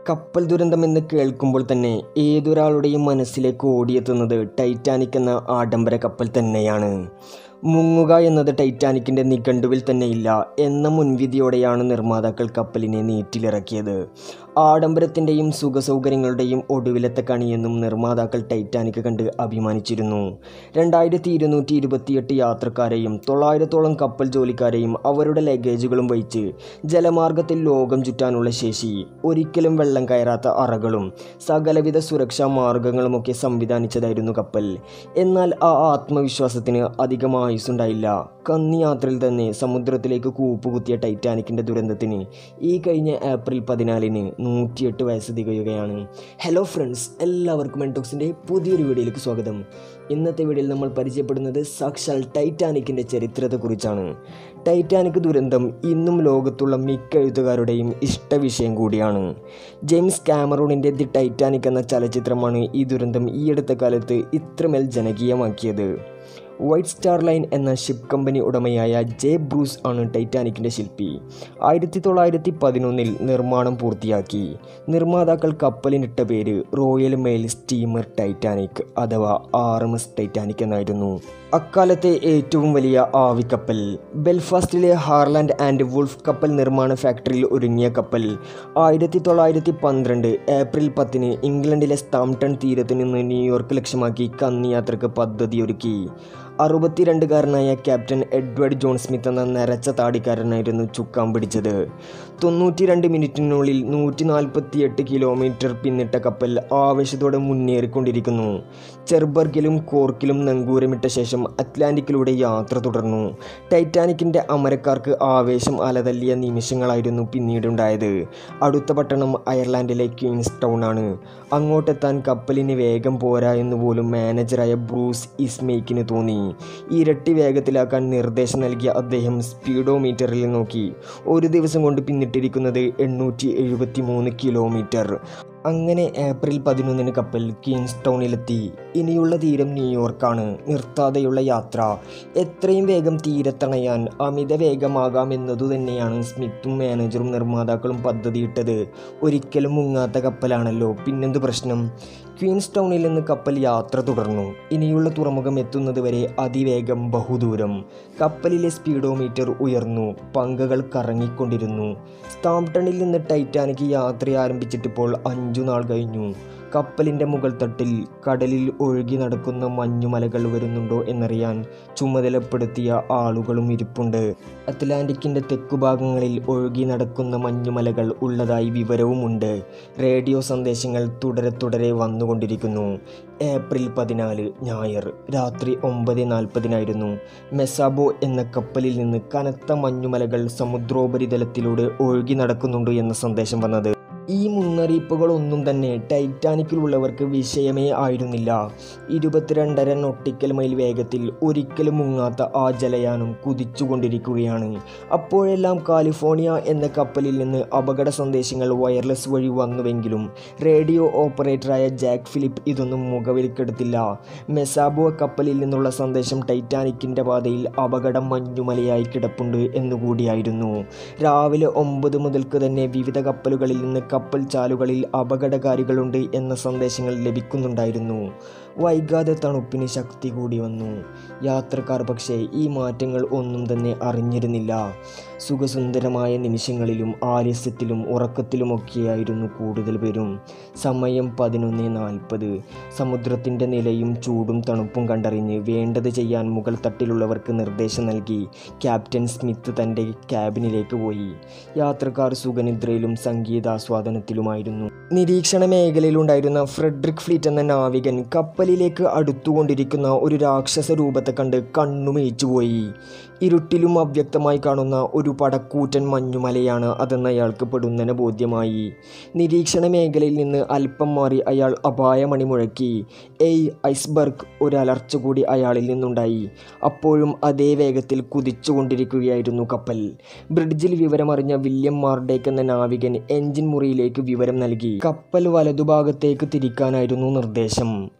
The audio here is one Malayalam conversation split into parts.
കപ്പൽ ദുരന്തം എന്ന് കേൾക്കുമ്പോൾ തന്നെ ഏതൊരാളുടെയും മനസ്സിലേക്ക് ഓടിയെത്തുന്നത് ടൈറ്റാനിക് എന്ന ആഡംബര കപ്പൽ തന്നെയാണ് മുങ്ങുക എന്നത് ടൈറ്റാനിക്കിൻ്റെ നിഘണ്ടുവിൽ തന്നെയില്ല എന്ന മുൻവിധിയോടെയാണ് നിർമ്മാതാക്കൾ കപ്പലിനെ നീറ്റിലിറക്കിയത് ആഡംബരത്തിൻ്റെയും സുഖസൗകര്യങ്ങളുടെയും ഒടുവിലത്തെ കണിയെന്നും നിർമ്മാതാക്കൾ ടൈറ്റാനിക് കണ്ട് അഭിമാനിച്ചിരുന്നു രണ്ടായിരത്തി ഇരുന്നൂറ്റി ഇരുപത്തിയെട്ട് യാത്രക്കാരെയും തൊള്ളായിരത്തോളം കപ്പൽ ജോലിക്കാരെയും അവരുടെ ലഗേജുകളും വഹിച്ച് ജലമാർഗത്തിൽ ലോകം ചുറ്റാനുള്ള ശേഷി ഒരിക്കലും വെള്ളം കയറാത്ത അറകളും സകലവിധ സുരക്ഷാ മാർഗങ്ങളുമൊക്കെ സംവിധാനിച്ചതായിരുന്നു കപ്പൽ എന്നാൽ ആ ആത്മവിശ്വാസത്തിന് അധികം ആയുസ്സുണ്ടായില്ല കന്നി യാത്രയിൽ തന്നെ സമുദ്രത്തിലേക്ക് കൂപ്പുകുത്തിയ ടൈറ്റാനിക്കിൻ്റെ ദുരന്തത്തിന് ഈ കഴിഞ്ഞ ഏപ്രിൽ പതിനാലിന് നൂറ്റിയെട്ട് വയസ്സ് തികയുകയാണ് ഹലോ ഫ്രണ്ട്സ് എല്ലാവർക്കും എൻടോക്സിൻ്റെ പുതിയൊരു വീഡിയോയിലേക്ക് സ്വാഗതം ഇന്നത്തെ വീഡിയോയിൽ നമ്മൾ പരിചയപ്പെടുന്നത് സാക്ഷാൽ ടൈറ്റാനിക്കിൻ്റെ ചരിത്രത്തെക്കുറിച്ചാണ് ടൈറ്റാനിക് ദുരന്തം ഇന്നും ലോകത്തുള്ള മിക്ക എഴുത്തുകാരുടെയും ഇഷ്ടവിഷയം കൂടിയാണ് ജെയിംസ് കാമറൂണിൻ്റെ ദി ടൈറ്റാനിക് എന്ന ചലച്ചിത്രമാണ് ഈ ദുരന്തം ഈ അടുത്ത കാലത്ത് ഇത്രമേൽ ജനകീയമാക്കിയത് വൈറ്റ് സ്റ്റാർ ലൈൻ എന്ന ഷിപ്പ് കമ്പനി ഉടമയായ ജെ ബ്രൂസ് ആണ് ടൈറ്റാനിക്കിൻ്റെ ശില്പി ആയിരത്തി തൊള്ളായിരത്തി പതിനൊന്നിൽ നിർമ്മാണം പൂർത്തിയാക്കി നിർമ്മാതാക്കൾ കപ്പലിനിട്ട പേര് റോയൽ മെയിൽ സ്റ്റീമർ ടൈറ്റാനിക് അഥവാ ആർ എം എസ് ടൈറ്റാനിക് എന്നായിരുന്നു അക്കാലത്തെ ഏറ്റവും വലിയ ആവിക്കപ്പൽ ബെൽഫാസ്റ്റിലെ ഹാർലാൻഡ് ആൻഡ് വുൾഫ് കപ്പൽ നിർമ്മാണ ഫാക്ടറിയിൽ ഒരുങ്ങിയ കപ്പൽ ആയിരത്തി തൊള്ളായിരത്തി പന്ത്രണ്ട് ഏപ്രിൽ പത്തിന് ഇംഗ്ലണ്ടിലെ സ്താംപ്ടൺ തീരത്ത് നിന്ന് ന്യൂയോർക്ക് ലക്ഷ്യമാക്കി കന്നിയാത്രക്ക് പദ്ധതിയൊരുക്കി അറുപത്തിരണ്ടുകാരനായ ക്യാപ്റ്റൻ എഡ്വേർഡ് ജോൺ സ്മിത്ത് എന്ന നരച്ച താടിക്കാരനായിരുന്നു ചുക്കാൻ പിടിച്ചത് തൊണ്ണൂറ്റി രണ്ട് മിനിറ്റിനുള്ളിൽ നൂറ്റി നാൽപ്പത്തി എട്ട് കിലോമീറ്റർ പിന്നിട്ട കപ്പൽ ആവേശത്തോടെ മുന്നേറിക്കൊണ്ടിരിക്കുന്നു ചെർബർഗിലും കോർക്കിലും നങ്കൂരമിട്ട ശേഷം അറ്റ്ലാന്റിക്കിലൂടെ യാത്ര തുടർന്നു ടൈറ്റാനിക്കിൻ്റെ അമരക്കാർക്ക് ആവേശം അലതല്ലിയ നിമിഷങ്ങളായിരുന്നു പിന്നീടുണ്ടായത് അടുത്ത പട്ടണം അയർലാൻഡിലെ ക്വീൻസ് ടൗൺ ആണ് അങ്ങോട്ടെത്താൻ കപ്പലിന് വേഗം പോരാ എന്ന് പോലും മാനേജറായ ബ്രൂസ് ഇസ്മേക്കിന് തോന്നി ഇരട്ടി വേഗത്തിലാക്കാൻ നിർദ്ദേശം നൽകിയ അദ്ദേഹം സ്പീഡോമീറ്ററിൽ നോക്കി ഒരു ദിവസം കൊണ്ട് പിന്നിട്ടിരിക്കുന്നത് എണ്ണൂറ്റി എഴുപത്തി മൂന്ന് കിലോമീറ്റർ അങ്ങനെ ഏപ്രിൽ പതിനൊന്നിന് കപ്പൽ ക്വീൻസ് ടൗണിലെത്തി ഇനിയുള്ള തീരം ന്യൂയോർക്കാണ് നിർത്താതെയുള്ള യാത്ര എത്രയും വേഗം തീരത്തണയാൻ അമിത വേഗമാകാമെന്നതു തന്നെയാണ് സ്മിത്തും മാനേജറും നിർമ്മാതാക്കളും പദ്ധതിയിട്ടത് ഒരിക്കലും മുങ്ങാത്ത കപ്പലാണല്ലോ പിന്നെന്ത് പ്രശ്നം ക്വീൻസ് ടൗണിൽ നിന്ന് കപ്പൽ യാത്ര തുടർന്നു ഇനിയുള്ള തുറമുഖം എത്തുന്നതുവരെ അതിവേഗം ബഹുദൂരം കപ്പലിലെ സ്പീഡോമീറ്റർ ഉയർന്നു പങ്കകൾ കറങ്ങിക്കൊണ്ടിരുന്നു സ്റ്റാംപ്ടണിൽ നിന്ന് ടൈറ്റാനിക് യാത്ര ആരംഭിച്ചിട്ടിപ്പോൾ അഞ്ചു നാൾ കഴിഞ്ഞു കപ്പലിൻ്റെ മുകൾ തട്ടിൽ കടലിൽ ഒഴുകി നടക്കുന്ന മഞ്ഞുമലകൾ വരുന്നുണ്ടോ എന്നറിയാൻ ചുമതലപ്പെടുത്തിയ ആളുകളും ഇരിപ്പുണ്ട് അറ്റ്ലാന്റിക്കിൻ്റെ തെക്കുഭാഗങ്ങളിൽ ഒഴുകി നടക്കുന്ന മഞ്ഞുമലകൾ ഉള്ളതായി വിവരവുമുണ്ട് റേഡിയോ സന്ദേശങ്ങൾ തുടരെ തുടരെ വന്നുകൊണ്ടിരിക്കുന്നു ഏപ്രിൽ പതിനാല് ഞായർ രാത്രി ഒമ്പത് നാൽപ്പതിനായിരുന്നു മെസാബോ എന്ന കപ്പലിൽ നിന്ന് കനത്ത മഞ്ഞുമലകൾ സമുദ്രോപരിതലത്തിലൂടെ ഒഴുകി നടക്കുന്നുണ്ട് എന്ന സന്ദേശം വന്നത് ഈ മുന്നറിയിപ്പുകളൊന്നും തന്നെ ടൈറ്റാനിക്കിലുള്ളവർക്ക് വിഷയമേ ആയിരുന്നില്ല ഇരുപത്തിരണ്ടര നൊട്ടിക്കൽ മൈൽ വേഗത്തിൽ ഒരിക്കലും മുങ്ങാത്ത ആ ജലയാനം കുതിച്ചുകൊണ്ടിരിക്കുകയാണ് അപ്പോഴെല്ലാം കാലിഫോർണിയ എന്ന കപ്പലിൽ നിന്ന് അപകട സന്ദേശങ്ങൾ വയർലെസ് വഴി വന്നുവെങ്കിലും റേഡിയോ ഓപ്പറേറ്ററായ ജാക്ക് ഫിലിപ്പ് ഇതൊന്നും മുഖവിലക്കെടുത്തില്ല മെസാബോ കപ്പലിൽ നിന്നുള്ള സന്ദേശം ടൈറ്റാനിക്കിൻ്റെ പാതയിൽ അപകടം മഞ്ഞുമലയായി കിടപ്പുണ്ട് എന്നുകൂടിയായിരുന്നു രാവിലെ ഒമ്പത് മുതൽക്ക് തന്നെ വിവിധ കപ്പലുകളിൽ നിന്ന് കപ്പൽ ചാലുകളിൽ അപകടകാരികളുണ്ട് എന്ന സന്ദേശങ്ങൾ ലഭിക്കുന്നുണ്ടായിരുന്നു വൈകാതെ തണുപ്പിന് ശക്തി കൂടി വന്നു യാത്രക്കാർ പക്ഷേ ഈ മാറ്റങ്ങൾ ഒന്നും തന്നെ അറിഞ്ഞിരുന്നില്ല സുഖസുന്ദരമായ നിമിഷങ്ങളിലും ആലസ്യത്തിലും ഉറക്കത്തിലുമൊക്കെയായിരുന്നു കൂടുതൽ പേരും സമയം പതിനൊന്ന് നാൽപ്പത് സമുദ്രത്തിൻ്റെ നിലയും ചൂടും തണുപ്പും കണ്ടറിഞ്ഞ് വേണ്ടത് ചെയ്യാൻ മുകൾ തട്ടിലുള്ളവർക്ക് നിർദ്ദേശം നൽകി ക്യാപ്റ്റൻ സ്മിത്ത് തൻ്റെ ക്യാബിനിലേക്ക് പോയി യാത്രക്കാർ സുഖനിദ്രയിലും സംഗീതാസ്വാദനത്തിലുമായിരുന്നു നിരീക്ഷണ മേഖലയിലുണ്ടായിരുന്ന ഫ്രെഡറിക് ഫ്ലീറ്റ് എന്ന നാവികൻ കപ്പലിലേക്ക് അടുത്തുകൊണ്ടിരിക്കുന്ന ഒരു രാക്ഷസ രൂപത്തെ കണ്ട് കണ്ണുമേച്ചുപോയി ഇരുട്ടിലും അവ്യക്തമായി കാണുന്ന ഒരു പടക്കൂറ്റൻ മഞ്ഞുമലയാണ് അതെന്ന് അയാൾക്ക് പെടുന്നതിന് ബോധ്യമായി നിരീക്ഷണ മേഖലയിൽ നിന്ന് അല്പം മാറി അയാൾ അപായമണി മുഴക്കി എയ് ഐസ്ബർഗ് ഒരു അലർച്ച കൂടി അയാളിൽ നിന്നുണ്ടായി അപ്പോഴും അതേ വേഗത്തിൽ കുതിച്ചുകൊണ്ടിരിക്കുകയായിരുന്നു കപ്പൽ ബ്രിഡ്ജിൽ വിവരമറിഞ്ഞ വില്യം മാർഡേക്ക് എന്ന നാവികൻ എഞ്ചിൻ മുറിയിലേക്ക് വിവരം നൽകി കപ്പൽ വലതുഭാഗത്തേക്ക് തിരിക്കാനായിരുന്നു നിർദ്ദേശം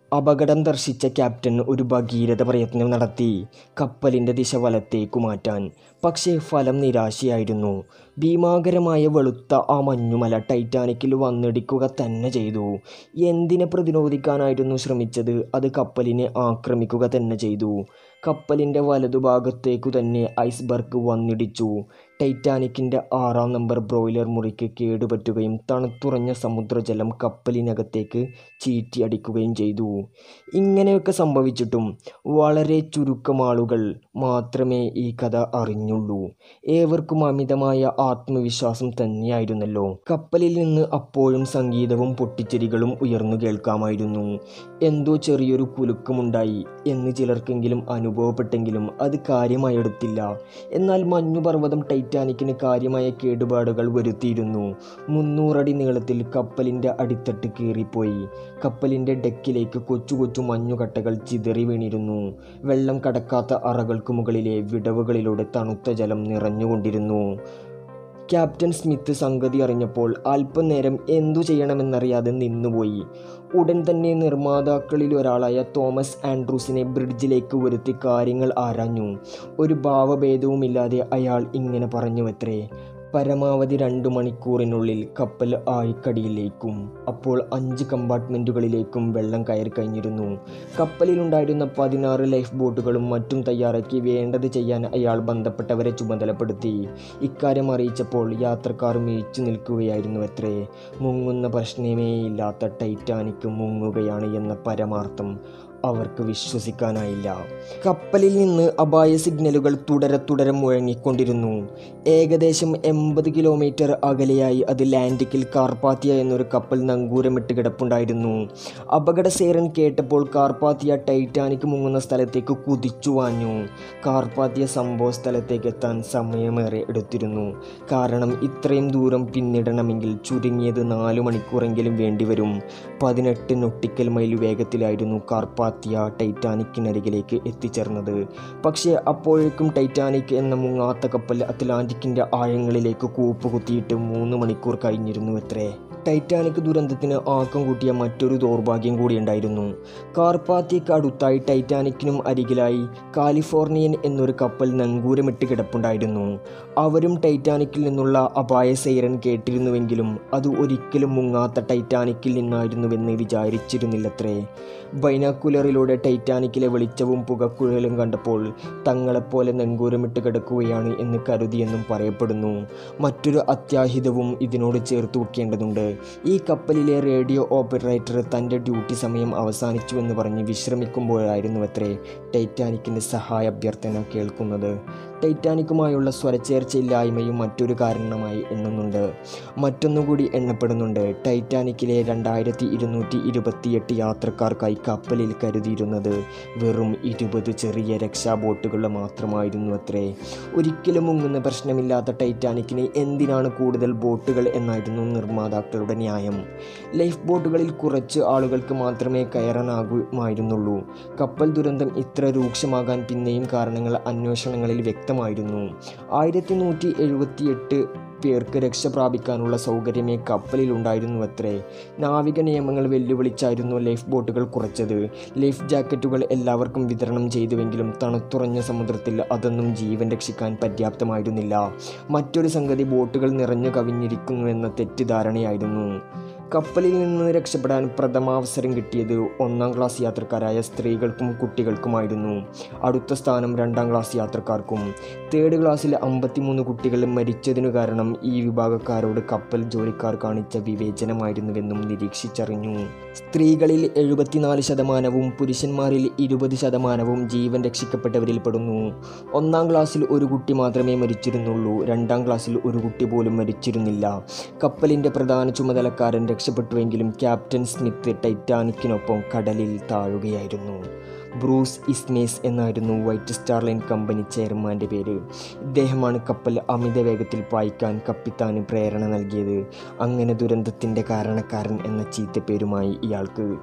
അപകടം ദർശിച്ച ക്യാപ്റ്റൻ ഒരു ഭഗീരഥ പ്രയത്നം നടത്തി കപ്പലിൻ്റെ ദിശ വലത്തേക്കു മാറ്റാൻ പക്ഷേ ഫലം നിരാശയായിരുന്നു ഭീമാകരമായ വെളുത്ത ആ മഞ്ഞുമല ടൈറ്റാനിക്കിൽ വന്നിടിക്കുക തന്നെ ചെയ്തു എന്തിനെ പ്രതിരോധിക്കാനായിരുന്നു ശ്രമിച്ചത് അത് കപ്പലിനെ ആക്രമിക്കുക തന്നെ ചെയ്തു കപ്പലിൻ്റെ വലതുഭാഗത്തേക്കു തന്നെ ഐസ്ബർഗ് വന്നിടിച്ചു ടൈറ്റാനിക്കിൻ്റെ ആറാം നമ്പർ ബ്രോയിലർ മുറിക്ക് കേടുപറ്റുകയും തണുത്തുറഞ്ഞ സമുദ്രജലം കപ്പലിനകത്തേക്ക് ചീറ്റിയടിക്കുകയും ചെയ്തു ഇങ്ങനെയൊക്കെ സംഭവിച്ചിട്ടും വളരെ ചുരുക്കം ആളുകൾ മാത്രമേ ഈ കഥ അറിഞ്ഞുള്ളൂ ഏവർക്കും അമിതമായ ആത്മവിശ്വാസം തന്നെയായിരുന്നല്ലോ കപ്പലിൽ നിന്ന് അപ്പോഴും സംഗീതവും പൊട്ടിച്ചെരികളും ഉയർന്നു കേൾക്കാമായിരുന്നു എന്തോ ചെറിയൊരു കുലുക്കമുണ്ടായി എന്ന് ചിലർക്കെങ്കിലും അനുഭവപ്പെട്ടെങ്കിലും അത് കാര്യമായി എടുത്തില്ല എന്നാൽ മഞ്ഞുപർവ്വതം ടൈറ്റാനിക്കിന് കാര്യമായ കേടുപാടുകൾ വരുത്തിയിരുന്നു മുന്നൂറടി നീളത്തിൽ കപ്പലിൻ്റെ അടിത്തട്ട് കീറിപ്പോയി കപ്പലിൻ്റെ ഡെക്കിലേക്ക് കൊച്ചു കൊച്ചു മഞ്ഞുകട്ടകൾ ചിതറി വീണിരുന്നു വെള്ളം കടക്കാത്ത അറകൾക്ക് മുകളിലെ വിടവുകളിലൂടെ തണുത്ത ജലം നിറഞ്ഞുകൊണ്ടിരുന്നു ക്യാപ്റ്റൻ സ്മിത്ത് സംഗതി അറിഞ്ഞപ്പോൾ അല്പനേരം എന്തു ചെയ്യണമെന്നറിയാതെ നിന്നുപോയി ഉടൻ തന്നെ നിർമ്മാതാക്കളിൽ ഒരാളായ തോമസ് ആൻഡ്രൂസിനെ ബ്രിഡ്ജിലേക്ക് വരുത്തി കാര്യങ്ങൾ ആരാഞ്ഞു ഒരു ഭാവഭേദവുമില്ലാതെ അയാൾ ഇങ്ങനെ പറഞ്ഞുവത്രേ പരമാവധി രണ്ട് മണിക്കൂറിനുള്ളിൽ കപ്പൽ ആയിക്കടിയിലേക്കും അപ്പോൾ അഞ്ച് കമ്പാർട്ട്മെൻറ്റുകളിലേക്കും വെള്ളം കയറി കഴിഞ്ഞിരുന്നു കപ്പലിലുണ്ടായിരുന്ന പതിനാറ് ലൈഫ് ബോട്ടുകളും മറ്റും തയ്യാറാക്കി വേണ്ടത് ചെയ്യാൻ അയാൾ ബന്ധപ്പെട്ടവരെ ചുമതലപ്പെടുത്തി ഇക്കാര്യം അറിയിച്ചപ്പോൾ യാത്രക്കാർ മിഴിച്ചു നിൽക്കുകയായിരുന്നു അത്രേ മുങ്ങുന്ന പ്രശ്നമേ ഇല്ലാത്ത ടൈറ്റാനിക് മുങ്ങുകയാണ് എന്ന പരമാർത്ഥം അവർക്ക് വിശ്വസിക്കാനായില്ല കപ്പലിൽ നിന്ന് അപായ സിഗ്നലുകൾ തുടരെ തുടരെ മുഴങ്ങിക്കൊണ്ടിരുന്നു ഏകദേശം എൺപത് കിലോമീറ്റർ അകലെയായി അത് ലാൻഡിക്കിൽ കാർപ്പാത്തിയ എന്നൊരു കപ്പൽ നങ്കൂരമിട്ട് കിടപ്പുണ്ടായിരുന്നു അപകട സേറൻ കേട്ടപ്പോൾ കാർപ്പാത്തിയ ടൈറ്റാനിക് മുങ്ങുന്ന സ്ഥലത്തേക്ക് കുതിച്ചു വാഞ്ഞു കാർപ്പാത്തിയ സംഭവ സ്ഥലത്തേക്ക് എത്താൻ സമയമേറെ എടുത്തിരുന്നു കാരണം ഇത്രയും ദൂരം പിന്നിടണമെങ്കിൽ ചുരുങ്ങിയത് നാലു മണിക്കൂറെങ്കിലും വേണ്ടിവരും പതിനെട്ട് നൊട്ടിക്കൽ മൈൽ വേഗത്തിലായിരുന്നു കാർപ്പാത്തിയ ടൈറ്റാനിക്കിനരികിലേക്ക് എത്തിച്ചേർന്നത് പക്ഷേ അപ്പോഴേക്കും ടൈറ്റാനിക് എന്ന മുങ്ങാത്ത കപ്പൽ അറ്റ്ലാന്റിക്കിൻ്റെ ആഴങ്ങളിലേക്ക് കൂപ്പ് കുത്തിയിട്ട് മൂന്ന് മണിക്കൂർ കഴിഞ്ഞിരുന്നു എത്രേ ടൈറ്റാനിക് ദുരന്തത്തിന് ആക്കം കൂട്ടിയ മറ്റൊരു ദൗർഭാഗ്യം കൂടിയുണ്ടായിരുന്നു കാർപ്പാത്തിക്ക് അടുത്തായി ടൈറ്റാനിക്കിനും അരികിലായി കാലിഫോർണിയൻ എന്നൊരു കപ്പൽ നങ്കൂരമിട്ട് കിടപ്പുണ്ടായിരുന്നു അവരും ടൈറ്റാനിക്കിൽ നിന്നുള്ള അപായ സൈറൻ കേട്ടിരുന്നുവെങ്കിലും അത് ഒരിക്കലും മുങ്ങാത്ത ടൈറ്റാനിക്കിൽ നിന്നായിരുന്നുവെന്ന് വിചാരിച്ചിരുന്നില്ലത്രേ ബൈനാക്കുലറിലൂടെ ടൈറ്റാനിക്കിലെ വെളിച്ചവും പുകക്കുഴലും കണ്ടപ്പോൾ തങ്ങളെപ്പോലെ നങ്കൂരമിട്ട് കിടക്കുകയാണ് എന്ന് കരുതിയെന്നും പറയപ്പെടുന്നു മറ്റൊരു അത്യാഹിതവും ഇതിനോട് ചേർത്ത് വെക്കേണ്ടതുണ്ട് ഈ കപ്പലിലെ റേഡിയോ ഓപ്പറേറ്റർ തൻ്റെ ഡ്യൂട്ടി സമയം അവസാനിച്ചുവെന്ന് പറഞ്ഞ് വിശ്രമിക്കുമ്പോഴായിരുന്നു അത്രേ ടൈറ്റാനിക്കിൻ്റെ സഹായ അഭ്യർത്ഥന കേൾക്കുന്നത് ടൈറ്റാനിക്കുമായുള്ള സ്വരച്ചേർച്ചയില്ലായ്മയും മറ്റൊരു കാരണമായി എണ്ണുന്നുണ്ട് മറ്റൊന്നുകൂടി എണ്ണപ്പെടുന്നുണ്ട് ടൈറ്റാനിക്കിലെ രണ്ടായിരത്തി ഇരുന്നൂറ്റി ഇരുപത്തിയെട്ട് യാത്രക്കാർക്കായി കപ്പലിൽ കരുതിയിരുന്നത് വെറും ഇരുപത് ചെറിയ രക്ഷാ ബോട്ടുകൾ മാത്രമായിരുന്നു അത്രേ ഒരിക്കലും മുങ്ങുന്ന പ്രശ്നമില്ലാത്ത ടൈറ്റാനിക്കിന് എന്തിനാണ് കൂടുതൽ ബോട്ടുകൾ എന്നായിരുന്നു നിർമ്മാതാക്കളുടെ ന്യായം ലൈഫ് ബോട്ടുകളിൽ കുറച്ച് ആളുകൾക്ക് മാത്രമേ കയറാനാകുമായിരുന്നുള്ളൂ കപ്പൽ ദുരന്തം ഇത്ര രൂക്ഷമാകാൻ പിന്നെയും കാരണങ്ങൾ അന്വേഷണങ്ങളിൽ വ്യക്തമായിരുന്നു ആയിരത്തി നൂറ്റി എഴുപത്തിയെട്ട് പേർക്ക് രക്ഷ പ്രാപിക്കാനുള്ള സൗകര്യമേ കപ്പലിലുണ്ടായിരുന്നു അത്രേ നാവിക നിയമങ്ങൾ വെല്ലുവിളിച്ചായിരുന്നു ലൈഫ് ബോട്ടുകൾ കുറച്ചത് ലൈഫ് ജാക്കറ്റുകൾ എല്ലാവർക്കും വിതരണം ചെയ്തുവെങ്കിലും തണുത്തുറഞ്ഞ സമുദ്രത്തിൽ അതൊന്നും ജീവൻ രക്ഷിക്കാൻ പര്യാപ്തമായിരുന്നില്ല മറ്റൊരു സംഗതി ബോട്ടുകൾ നിറഞ്ഞു കവിഞ്ഞിരിക്കുന്നുവെന്ന തെറ്റിദ്ധാരണയായിരുന്നു കപ്പലിൽ നിന്ന് രക്ഷപ്പെടാൻ പ്രഥമാവസരം കിട്ടിയത് ഒന്നാം ക്ലാസ് യാത്രക്കാരായ സ്ത്രീകൾക്കും കുട്ടികൾക്കുമായിരുന്നു അടുത്ത സ്ഥാനം രണ്ടാം ക്ലാസ് യാത്രക്കാർക്കും തേർഡ് ക്ലാസ്സിൽ അമ്പത്തിമൂന്ന് കുട്ടികൾ മരിച്ചതിനു കാരണം ഈ വിഭാഗക്കാരോട് കപ്പൽ ജോലിക്കാർ കാണിച്ച വിവേചനമായിരുന്നുവെന്നും നിരീക്ഷിച്ചറിഞ്ഞു സ്ത്രീകളിൽ എഴുപത്തിനാല് ശതമാനവും പുരുഷന്മാരിൽ ഇരുപത് ശതമാനവും ജീവൻ രക്ഷിക്കപ്പെട്ടവരിൽ പെടുന്നു ഒന്നാം ക്ലാസ്സിൽ ഒരു കുട്ടി മാത്രമേ മരിച്ചിരുന്നുള്ളൂ രണ്ടാം ക്ലാസ്സിൽ ഒരു കുട്ടി പോലും മരിച്ചിരുന്നില്ല കപ്പലിൻ്റെ പ്രധാന ചുമതലക്കാരൻ രക്ഷപ്പെട്ടുവെങ്കിലും ക്യാപ്റ്റൻ സ്മിത്ത് ടൈറ്റാനിക്കിനൊപ്പം കടലിൽ താഴുകയായിരുന്നു ബ്രൂസ് ഇസ്മേസ് എന്നായിരുന്നു വൈറ്റ് സ്റ്റാർ ലൈൻ കമ്പനി ചെയർമാൻ്റെ പേര് ഇദ്ദേഹമാണ് കപ്പൽ അമിത വേഗത്തിൽ പായിക്കാൻ കപ്പിത്താന് പ്രേരണ നൽകിയത് അങ്ങനെ ദുരന്തത്തിൻ്റെ കാരണക്കാരൻ എന്ന ചീത്തപ്പേരുമായി ഇയാൾക്ക്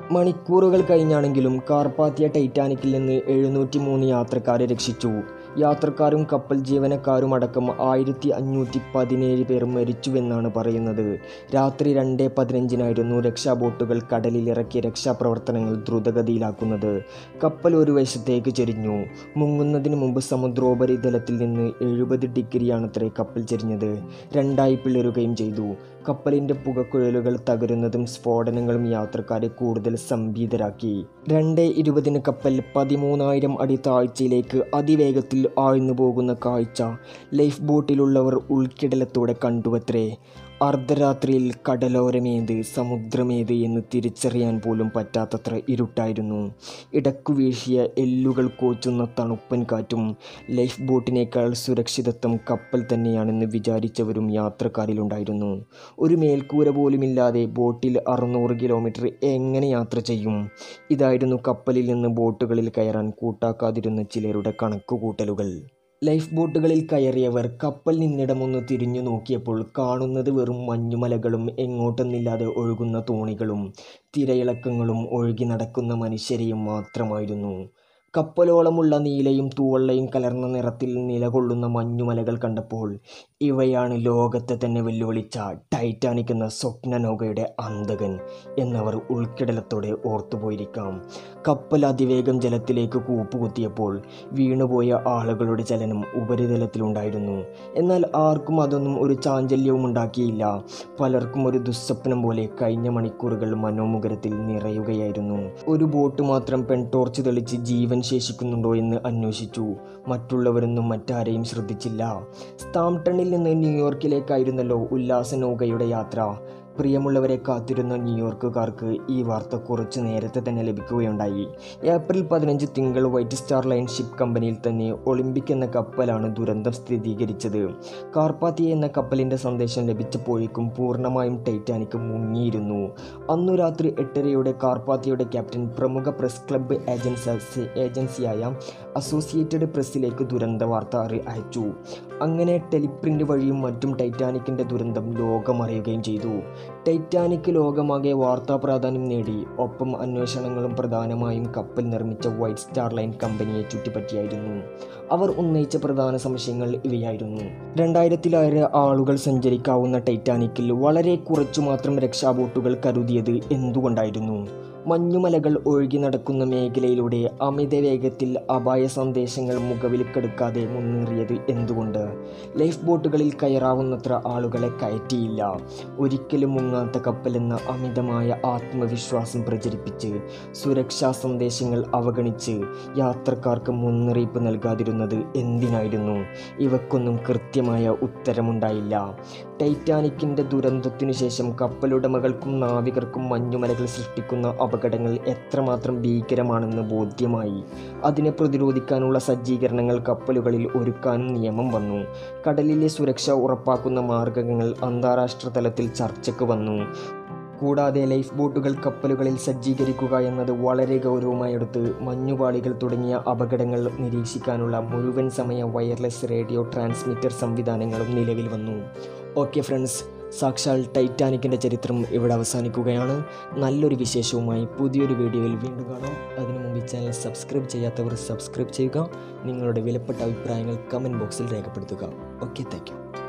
മണിക്കൂറുകൾ കഴിഞ്ഞാണെങ്കിലും കാർപ്പാത്തിയ ടൈറ്റാനിക്കിൽ നിന്ന് എഴുന്നൂറ്റി മൂന്ന് യാത്രക്കാരെ രക്ഷിച്ചു യാത്രക്കാരും കപ്പൽ ജീവനക്കാരും അടക്കം ആയിരത്തി അഞ്ഞൂറ്റി പതിനേഴ് പേർ മരിച്ചുവെന്നാണ് പറയുന്നത് രാത്രി രണ്ട് പതിനഞ്ചിനായിരുന്നു രക്ഷാബോട്ടുകൾ കടലിലിറക്കി രക്ഷാപ്രവർത്തനങ്ങൾ ദ്രുതഗതിയിലാക്കുന്നത് കപ്പൽ ഒരു വശത്തേക്ക് ചെരിഞ്ഞു മുങ്ങുന്നതിന് മുമ്പ് സമുദ്രോപരിതലത്തിൽ നിന്ന് എഴുപത് ഡിഗ്രിയാണത്രേ കപ്പൽ ചെരിഞ്ഞത് രണ്ടായി പിളരുകയും ചെയ്തു കപ്പലിൻ്റെ പുകക്കുഴലുകൾ തകരുന്നതും സ്ഫോടനങ്ങളും യാത്രക്കാരെ കൂടുതൽ സംഭീതരാക്കി രണ്ട് ഇരുപതിന് കപ്പൽ പതിമൂന്നായിരം അടി താഴ്ചയിലേക്ക് അതിവേഗത്തിൽ ആഴ്ന്നു പോകുന്ന കാഴ്ച ലൈഫ് ബോട്ടിലുള്ളവർ ഉൾക്കിടലത്തോടെ കണ്ടുവത്രേ അർദ്ധരാത്രിയിൽ കടലോരമേത് സമുദ്രമേത് എന്ന് തിരിച്ചറിയാൻ പോലും പറ്റാത്തത്ര ഇരുട്ടായിരുന്നു ഇടക്കു വീശിയ എല്ലുകൾ കോച്ചുന്ന തണുപ്പൻ കാറ്റും ലൈഫ് ബോട്ടിനേക്കാൾ സുരക്ഷിതത്വം കപ്പൽ തന്നെയാണെന്ന് വിചാരിച്ചവരും യാത്രക്കാരിലുണ്ടായിരുന്നു ഒരു മേൽക്കൂര പോലുമില്ലാതെ ബോട്ടിൽ അറുന്നൂറ് കിലോമീറ്റർ എങ്ങനെ യാത്ര ചെയ്യും ഇതായിരുന്നു കപ്പലിൽ നിന്ന് ബോട്ടുകളിൽ കയറാൻ കൂട്ടാക്കാതിരുന്ന ചിലരുടെ കണക്കുകൂട്ടലുകൾ ലൈഫ് ബോട്ടുകളിൽ കയറിയവർ കപ്പൽ നിന്നിടമൊന്ന് തിരിഞ്ഞു നോക്കിയപ്പോൾ കാണുന്നത് വെറും മഞ്ഞുമലകളും എങ്ങോട്ടെന്നില്ലാതെ ഒഴുകുന്ന തോണികളും തിരയിളക്കങ്ങളും ഒഴുകി നടക്കുന്ന മനുഷ്യരെയും മാത്രമായിരുന്നു കപ്പലോളമുള്ള നീലയും തൂവള്ളയും കലർന്ന നിറത്തിൽ നിലകൊള്ളുന്ന മഞ്ഞുമലകൾ കണ്ടപ്പോൾ ഇവയാണ് ലോകത്തെ തന്നെ വെല്ലുവിളിച്ച ടൈറ്റാനിക് എന്ന സ്വപ്നനൗകയുടെ അന്തകൻ എന്നവർ ഉൾക്കിടലത്തോടെ ഓർത്തുപോയിരിക്കാം കപ്പൽ അതിവേഗം ജലത്തിലേക്ക് കൂപ്പുകുത്തിയപ്പോൾ വീണുപോയ ആളുകളുടെ ചലനം ഉപരിതലത്തിലുണ്ടായിരുന്നു എന്നാൽ ആർക്കും അതൊന്നും ഒരു ചാഞ്ചല്യവും ഉണ്ടാക്കിയില്ല പലർക്കും ഒരു ദുസ്വപ്നം പോലെ കഴിഞ്ഞ മണിക്കൂറുകൾ മനോമുഖരത്തിൽ നിറയുകയായിരുന്നു ഒരു ബോട്ട് മാത്രം പെൺടോർച്ച് തെളിച്ച് ജീവൻ ശേഷിക്കുന്നുണ്ടോ എന്ന് അന്വേഷിച്ചു മറ്റുള്ളവരൊന്നും മറ്റാരെയും ശ്രദ്ധിച്ചില്ല സ്താംടണിൽ നിന്ന് ന്യൂയോർക്കിലേക്കായിരുന്നല്ലോ ഉല്ലാസ നൗകയുടെ യാത്ര പ്രിയമുള്ളവരെ കാത്തിരുന്ന ന്യൂയോർക്കുകാർക്ക് ഈ വാർത്ത കുറച്ചു നേരത്തെ തന്നെ ലഭിക്കുകയുണ്ടായി ഏപ്രിൽ പതിനഞ്ച് തിങ്കൾ വൈറ്റ് സ്റ്റാർ ലൈൻ ഷിപ്പ് കമ്പനിയിൽ തന്നെ ഒളിമ്പിക് എന്ന കപ്പലാണ് ദുരന്തം സ്ഥിരീകരിച്ചത് കാർപ്പാത്തിയ എന്ന കപ്പലിൻ്റെ സന്ദേശം ലഭിച്ചപ്പോഴേക്കും പൂർണ്ണമായും ടൈറ്റാനിക് മുങ്ങിയിരുന്നു അന്നു രാത്രി എട്ടരയോടെ കാർപ്പാത്തിയുടെ ക്യാപ്റ്റൻ പ്രമുഖ പ്രസ് ക്ലബ്ബ് ഏജൻസി ഏജൻസിയായ അസോസിയേറ്റഡ് പ്രസ്സിലേക്ക് ദുരന്ത വാർത്ത അറി അയച്ചു അങ്ങനെ ടെലിപ്രിൻ്റ് വഴിയും മറ്റും ടൈറ്റാനിക്കിൻ്റെ ദുരന്തം ലോകമറിയുകയും ചെയ്തു ടൈറ്റാനിക് ലോകമാകെ വാർത്താ പ്രാധാന്യം നേടി ഒപ്പം അന്വേഷണങ്ങളും പ്രധാനമായും കപ്പൽ നിർമ്മിച്ച വൈറ്റ് സ്റ്റാർ ലൈൻ കമ്പനിയെ ചുറ്റിപ്പറ്റിയായിരുന്നു അവർ ഉന്നയിച്ച പ്രധാന സംശയങ്ങൾ ഇവയായിരുന്നു രണ്ടായിരത്തിലേറെ ആളുകൾ സഞ്ചരിക്കാവുന്ന ടൈറ്റാനിക്കിൽ വളരെ കുറച്ചു മാത്രം രക്ഷാബോട്ടുകൾ കരുതിയത് എന്തുകൊണ്ടായിരുന്നു മഞ്ഞുമലകൾ ഒഴുകി നടക്കുന്ന മേഖലയിലൂടെ അമിത വേഗത്തിൽ അപായ സന്ദേശങ്ങൾ മുഖവിലക്കെടുക്കാതെ മുന്നേറിയത് എന്തുകൊണ്ട് ലൈഫ് ബോട്ടുകളിൽ കയറാവുന്നത്ര ആളുകളെ കയറ്റിയില്ല ഒരിക്കലും മുങ്ങാത്ത കപ്പലെന്ന അമിതമായ ആത്മവിശ്വാസം പ്രചരിപ്പിച്ച് സുരക്ഷാ സന്ദേശങ്ങൾ അവഗണിച്ച് യാത്രക്കാർക്ക് മുന്നറിയിപ്പ് നൽകാതിരുന്നത് എന്തിനായിരുന്നു ഇവക്കൊന്നും കൃത്യമായ ഉത്തരമുണ്ടായില്ല ടൈറ്റാനിക്കിൻ്റെ ദുരന്തത്തിനു ശേഷം കപ്പലുടമകൾക്കും നാവികർക്കും മഞ്ഞുമലകൾ സൃഷ്ടിക്കുന്ന അപകടങ്ങൾ എത്രമാത്രം ഭീകരമാണെന്ന് ബോധ്യമായി അതിനെ പ്രതിരോധിക്കാനുള്ള സജ്ജീകരണങ്ങൾ കപ്പലുകളിൽ ഒരുക്കാനും നിയമം വന്നു കടലിലെ സുരക്ഷ ഉറപ്പാക്കുന്ന മാർഗങ്ങൾ അന്താരാഷ്ട്ര തലത്തിൽ ചർച്ചയ്ക്ക് വന്നു കൂടാതെ ലൈഫ് ബോട്ടുകൾ കപ്പലുകളിൽ സജ്ജീകരിക്കുക എന്നത് വളരെ ഗൗരവമായി എടുത്ത് മഞ്ഞുപാളികൾ തുടങ്ങിയ അപകടങ്ങൾ നിരീക്ഷിക്കാനുള്ള മുഴുവൻ സമയ വയർലെസ് റേഡിയോ ട്രാൻസ്മിറ്റർ സംവിധാനങ്ങളും നിലവിൽ വന്നു ഓക്കെ ഫ്രണ്ട്സ് സാക്ഷാൽ ടൈറ്റാനിക്കിൻ്റെ ചരിത്രം ഇവിടെ അവസാനിക്കുകയാണ് നല്ലൊരു വിശേഷവുമായി പുതിയൊരു വീഡിയോയിൽ വീണ്ടും കാണാം അതിനു മുമ്പ് ഈ ചാനൽ സബ്സ്ക്രൈബ് ചെയ്യാത്തവർ സബ്സ്ക്രൈബ് ചെയ്യുക നിങ്ങളുടെ വിലപ്പെട്ട അഭിപ്രായങ്ങൾ കമൻറ്റ് ബോക്സിൽ രേഖപ്പെടുത്തുക ഓക്കെ താങ്ക്